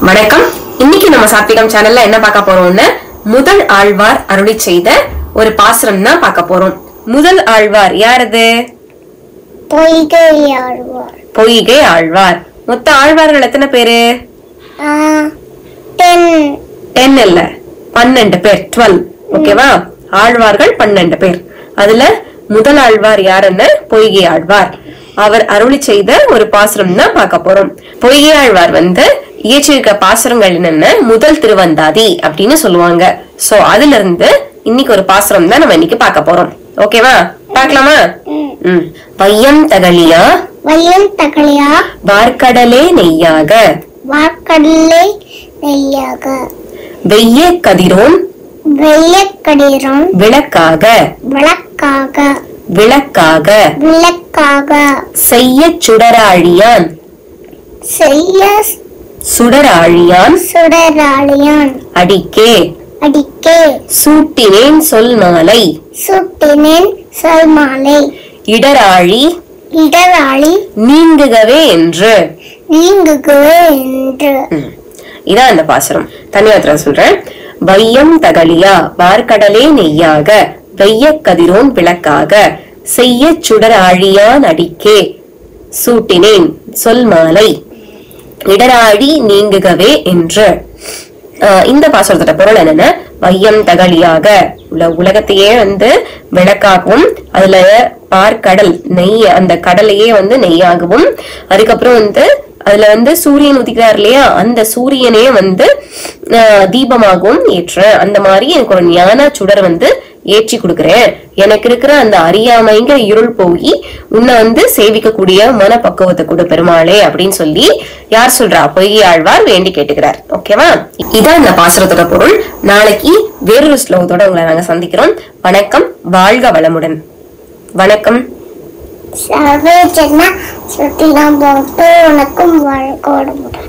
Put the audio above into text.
வணக்கம் இன்னைக்கு நம்ம சாத்விகம் சேனல்ல என்ன பார்க்க போறோம்னு முதல் ஆழ்வார் அருளி செய்த ஒரு பாசுரம் தான் பார்க்க போறோம் முதல் ஆழ்வார் யாரது பொய்கை ஆழ்வார் பொய்கை ஆழ்வார் மொத்த ஆழ்வார்கள் எத்தனை பேரு ஆ, தென் டென் இல்ல பன்னெண்டு பேர் டுவெல் ஓகேவா ஆழ்வார்கள் பன்னெண்டு பேர் அதுல முதல் ஆழ்வார் யாருன்னு பொய்கை ஆழ்வார் அவர் அருளி செய்த ஒரு பாசுரம் தான் பார்க்க போறோம் பொய்கை ஆழ்வார் வந்து இயற்றிருக்க பாசுரங்கள் என்னென்ன முதல் திருவந்தாதி அப்படின்னு சொல்லுவாங்க சோ அதுல இருந்து இன்னைக்கு ஒரு பாசுரம் தான் நம்ம இன்னைக்கு பார்க்க போறோம் ஓகேவா பார்க்கலாமா ம் பையம் தகலியா வையம் தகலியா வார்க்கடலே நெய்யாக வார்க்கடலை நெய்யாக வெய்ய கதிரோன் வெள்ளைக்கடிரம் விளக்காக விளக்காக விளக்காக விளக்காக செய்ய சுடராழியான் செய்ய சுடராழியான் சுடராளியான் அடிக்கே அடிக்கே சூட்டினேன் சொல் மாலை சுட்டினேன் சொல்மாலை இடராழி இடராளி நீங்குகவே என்று நீங்குகவே என்று ம். இதான் அந்த பாசுரம் தனியாத்திரம் சொல்றேன் வையம் தகலியா வார்க்கடலே நெய்யாக வெய்ய கதிரோன் விளக்காக செய்ய சுடராழியான் அடிக்கே சூட்டினேன் சொல் மாலை இடராழி நீங்குகவே என்று ஆஹ் இந்த பாசுரத்தோட பொருள் என்னன்னா வையம் தகலியாக உல உலகத்தையே வந்து விளக்காகவும் அதுல பார்க்கடல் நெய் அந்த கடலையே வந்து நெய்யாகவும் அதுக்கப்புறம் வந்து அதுல வந்து சூரியன் உதிக்கிறார் இல்லையா அந்த சூரியனே வந்து ஆஹ் தீபமாகவும் ஏற்ற அந்த மாதிரி எனக்கு ஒரு ஞான சுடர் வந்து ஏற்றி கொடுக்கிறேன் எனக்கு இருக்கிற அந்த அறியாமைங்கிற இருள் போய் உன்னை வந்து சேவிக்கக்கூடிய மனப்பக்குவத்தை கொடு பெருமாளே அப்படின்னு சொல்லி யார் சொல்றா பொய்கை ஆழ்வார் வேண்டி கேட்டுக்கிறார் ஓகேவா இதான் இந்த பாசுரத்தோட பொருள் நாளைக்கு வேறொரு ஸ்லோகத்தோட உங்களை நாங்க சந்திக்கிறோம் வணக்கம் வாழ்க வளமுடன் வணக்கம் சர்வே ஜென்ம சுட்டினம் போட்டு உனக்கும் வாழ்க்கோடு